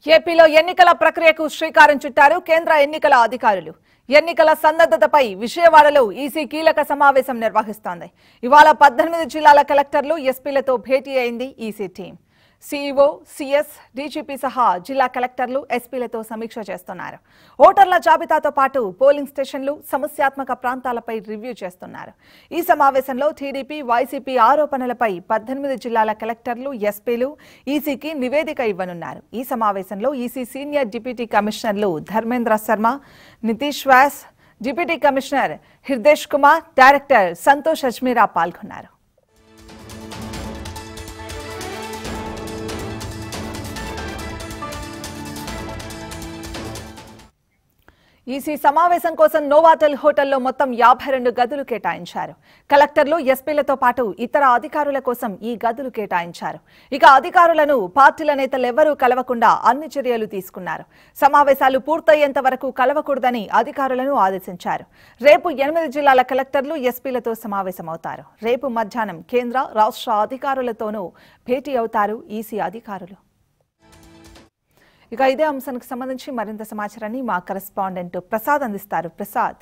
ఏపీలో ఎన్నికల ప్రక్రియకు శ్రీకారం చుట్టారు కేంద్ర ఎన్నికల అధికారులు ఎన్నికల సన్నద్ధతపై విజయవాడలో ఈసీ కీలక సమావేశం నిర్వహిస్తోంది ఇవాళ పద్దెనిమిది జిల్లాల కలెక్టర్లు ఎస్పీలతో భేటీ అయింది EC team CEO CS DGP సహా జిల్లా కలెక్టర్లు ఎస్పీలతో సమీక్ష చేస్తున్నారు ఓటర్ల జాబితాతో పాటు పోలింగ్ స్టేషన్లు సమస్యాత్మక ప్రాంతాలపై రివ్యూ చేస్తున్నారు ఈ సమావేశంలో టీడీపీ వైసీపీ ఆరోపణలపై పద్దెనిమిది జిల్లాల కలెక్టర్లు ఎస్పీలు ఈసీకి నివేదిక ఇవ్వనున్నారు ఈ సమావేశంలో ఈసీ సీనియర్ డిప్యూటీ కమిషనర్లు Dharmendra Sharma Nitish Vyas deputy commissioner Hirdesh Kumar director Santosh Ajmeera పాల్గొన్నారు ఈసీ సమావేశం కోసం నోవాటెల్ హోటల్లో మొత్తం యాభై రెండు గదులు కేటాయించారు కలెక్టర్లు ఎస్పీలతో పాటు ఇతర అధికారుల కోసం ఈ గదులు కేటాయించారు ఇక అధికారులను పార్టీల నేతలెవ్వరూ కలవకుండా అన్ని చర్యలు తీసుకున్నారు సమావేశాలు పూర్తయ్యేంత వరకు కలవకూడదని అధికారులను ఆదేశించారు రేపు ఎనిమిది జిల్లాల కలెక్టర్లు ఎస్పీలతో సమావేశమవుతారు రేపు మధ్యాహ్నం కేంద్ర రాష్ట్ర అధికారులతోనూ భేటీ అవుతారు ఈసీ అధికారులు ఇక ఇదే అంశానికి సంబంధించి మరింత సమాచారాన్ని మా కరెస్పాండెంట్ ప్రసాద్ అందిస్తారు ప్రసాద్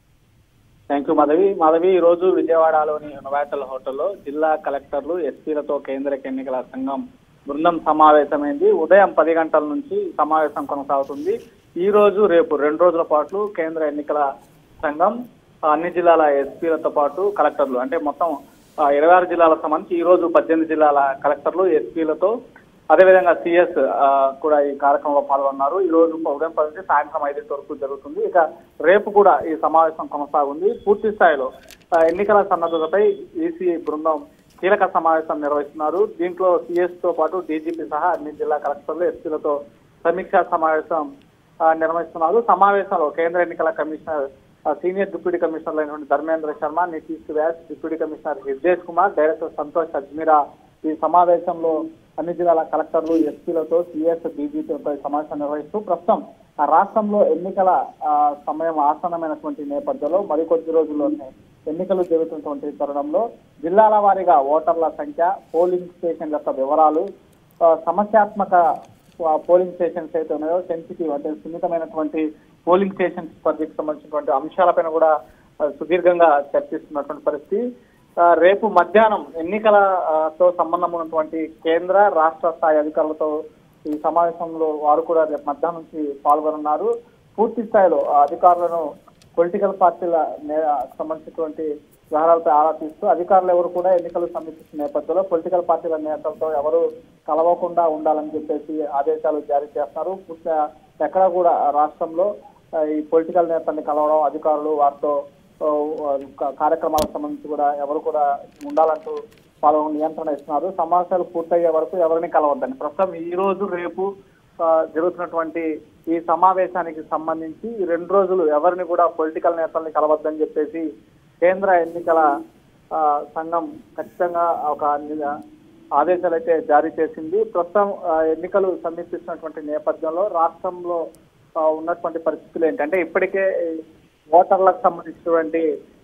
థ్యాంక్ యూ మాధవి మాధవి ఈ రోజు విజయవాడలోని నొవాటల్ హోటల్లో జిల్లా కలెక్టర్లు ఎస్పీలతో కేంద్ర ఎన్నికల సంఘం బృందం సమావేశమైంది ఉదయం పది గంటల నుంచి సమావేశం కొనసాగుతుంది ఈ రోజు రేపు రెండు రోజుల పాటు కేంద్ర ఎన్నికల సంఘం ఆ, అన్ని జిల్లాల ఎస్పీలతో పాటు కలెక్టర్లు అంటే మొత్తం ఆ, ఇరవై ఆరు జిల్లాలకు సంబంధించి ఈ రోజు పద్దెనిమిది జిల్లాల కలెక్టర్లు ఎస్పీలతో అదేవిధంగా సిఎస్ కూడా ఈ కార్యక్రమంలో పాల్గొన్నారు ఈ రోజు ఉదయం పది నుంచి సాయంత్రం ఐదింటి వరకు జరుగుతుంది ఇక రేపు కూడా ఈ సమావేశం కొనసాగుంది పూర్తి స్థాయిలో ఆ, ఎన్నికల సన్నద్ధతపై ఈసీ బృందం కీలక సమావేశం నిర్వహిస్తున్నారు దీంట్లో సిఎస్ తో పాటు డీజీపీ సహా అన్ని జిల్లా కలెక్టర్లు ఎస్పీలతో సమీక్షా సమావేశం ఆ, నిర్వహిస్తున్నారు సమావేశంలో కేంద్ర ఎన్నికల కమిషనర్ ఆ, సీనియర్ డిప్యూటీ కమిషనర్ అయినటువంటి Dharmendra Sharma Nitish Vyas deputy commissioner Hirdesh Kumar director Santosh Ajmeera ఈ సమావేశంలో అన్ని జిల్లాల కలెక్టర్లు ఎస్పీలతో సిఎస్ డీజీపీలతో ఈ సమావేశం నిర్వహిస్తూ ప్రస్తుతం ఆ రాష్ట్రంలో ఎన్నికల ఆ, సమయం ఆసన్నమైనటువంటి నేపథ్యంలో మరికొద్ది రోజుల్లోనే ఎన్నికలు జరుగుతున్నటువంటి తరుణంలో జిల్లాల వారీగా ఓటర్ల సంఖ్య పోలింగ్ స్టేషన్ యొక్క వివరాలు ఆ, సమస్యాత్మక ఆ, పోలింగ్ స్టేషన్స్ అయితే ఉన్నాయో సెన్సిటివ్ అంటే సున్నితమైనటువంటి పోలింగ్ స్టేషన్స్ పరిధికి సంబంధించినటువంటి అంశాలపైన కూడా ఆ, సుదీర్ఘంగా చర్చిస్తున్నటువంటి పరిస్థితి ఆ, రేపు మధ్యాహ్నం ఎన్నికల ఆ, తో సంబంధం ఉన్నటువంటి కేంద్ర రాష్ట్ర స్థాయి అధికారులతో ఈ సమావేశంలో వారు కూడా రేపు మధ్యాహ్నం నుంచి పాల్గొనున్నారు పూర్తి స్థాయిలో ఆ అధికారులను పొలిటికల్ పార్టీల నే- సంబంధించినటువంటి వ్యవహారాలపై ఆరా తీస్తూ అధికారులు ఎవరు కూడా ఎన్నికలు సమీక్షిస్తున్న నేపథ్యంలో పొలిటికల్ పార్టీల నేతలతో ఎవరు కలవకుండా ఉండాలని చెప్పేసి ఆదేశాలు జారీ చేస్తున్నారు పూర్తిగా ఎక్కడ కూడా రాష్ట్రంలో ఆ, ఈ పొలిటికల్ నేతల్ని కలవడం అధికారులు వారితో ఆ, కా- కార్యక్రమాలకు సంబంధించి కూడా ఎవరు కూడా ఉండాలంటూ వాళ్ళు నియంత్రణ ఇస్తున్నారు సమావేశాలు పూర్తయ్యే వరకు ఎవరిని కలవద్దని ప్రస్తుతం ఈ రోజు రేపు ఆ, జరుగుతున్నటువంటి ఈ సమావేశానికి సంబంధించి ఈ రెండు రోజులు ఎవరిని కూడా పొలిటికల్ నేతల్ని కలవద్దని చెప్పేసి కేంద్ర ఎన్నికల ఆ, సంఘం ఖచ్చితంగా ఒక ని- ఆదేశాలు అయితే జారీ చేసింది ప్రస్తుతం ఆ, ఎన్నికలు సమీపిస్తున్నటువంటి నేపథ్యంలో రాష్ట్రంలో ఆ, ఉన్నటువంటి పరిస్థితులు ఏంటంటే ఇప్పటికే ఈ ఓటర్లకు సంబంధించినటువంటి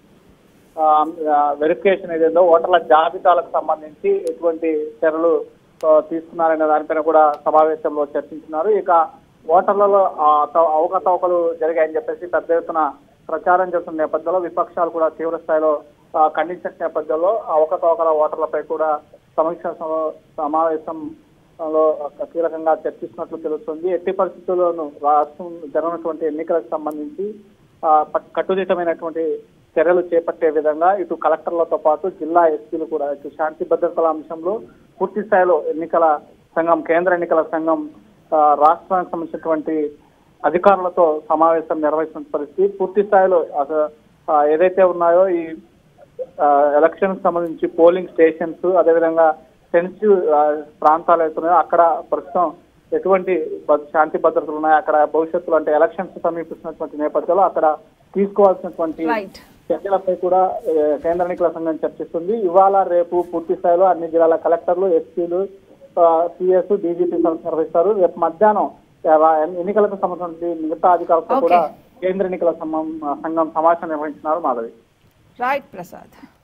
వెరిఫికేషన్ ఏదైందో ఓటర్ల జాబితాలకు సంబంధించి ఎటువంటి చర్యలు ఆ, తీసుకున్నారనే దానిపైన కూడా సమావేశంలో చర్చించినారు ఇక ఓటర్లలో ఆ, త- అవకతవకలు జరిగాయని చెప్పేసి పెద్ద ఎత్తున ప్రచారం చేస్తున్న నేపథ్యంలో విపక్షాలు కూడా తీవ్ర స్థాయిలో ఆ, ఖండించిన నేపథ్యంలో అవకతవకల ఓటర్లపై కూడా సమీక్ష సమ- సమావేశం లో కీలకంగా చర్చిస్తున్నట్లు తెలుస్తుంది ఎట్టి పరిస్థితుల్లోనూ రాష్ట్రం జరగనటువంటి ఎన్నికలకు సంబంధించి ఆ, పట్- కట్టుదిట్టమైనటువంటి చర్యలు చేపట్టే విధంగా ఇటు కలెక్టర్లతో పాటు జిల్లా ఎస్పీలు కూడా ఇటు శాంతి భద్రతల అంశంలో పూర్తి స్థాయిలో ఎన్నికల సంఘం కేంద్ర ఎన్నికల సంఘం ఆ, రాష్ట్రానికి సంబంధించినటువంటి అధికారులతో సమావేశం నిర్వహిస్తున్న పరిస్థితి పూర్తి స్థాయిలో అసలు ఆ, ఏదైతే ఉన్నాయో ఈ ఎలక్షన్ సంబంధించి పోలింగ్ స్టేషన్స్ అదేవిధంగా సెన్సిటివ్ ప్రాంతాలు అవుతున్నాయో అక్కడ ప్రస్తుతం ఎటువంటి భ- శాంతి భద్రతలు ఉన్నాయో అక్కడ భవిష్యత్తులో అంటే ఎలక్షన్స్ సమీపిస్తున్నటువంటి నేపథ్యంలో అక్కడ తీసుకోవాల్సినటువంటి రైట్ చర్యలపై కూడా ఏ, కేంద్ర ఎన్నికల సంఘం చర్చిస్తుంది ఇవాళ రేపు పూర్తి స్థాయిలో అన్ని జిల్లాల కలెక్టర్లు ఎస్పీలు సిఎస్ డీజీపీ నిర్వహిస్తారు రేపు మధ్యాహ్నం ఆ, రా- ఎన్నికలకు సంబంధించి మిగతా అధికారులతో Okay. కూడా కేంద్ర ఎన్నికల సంఘం సంఘం సమావేశం నిర్వహించినారు మాధవి రైట్ ప్రసాద్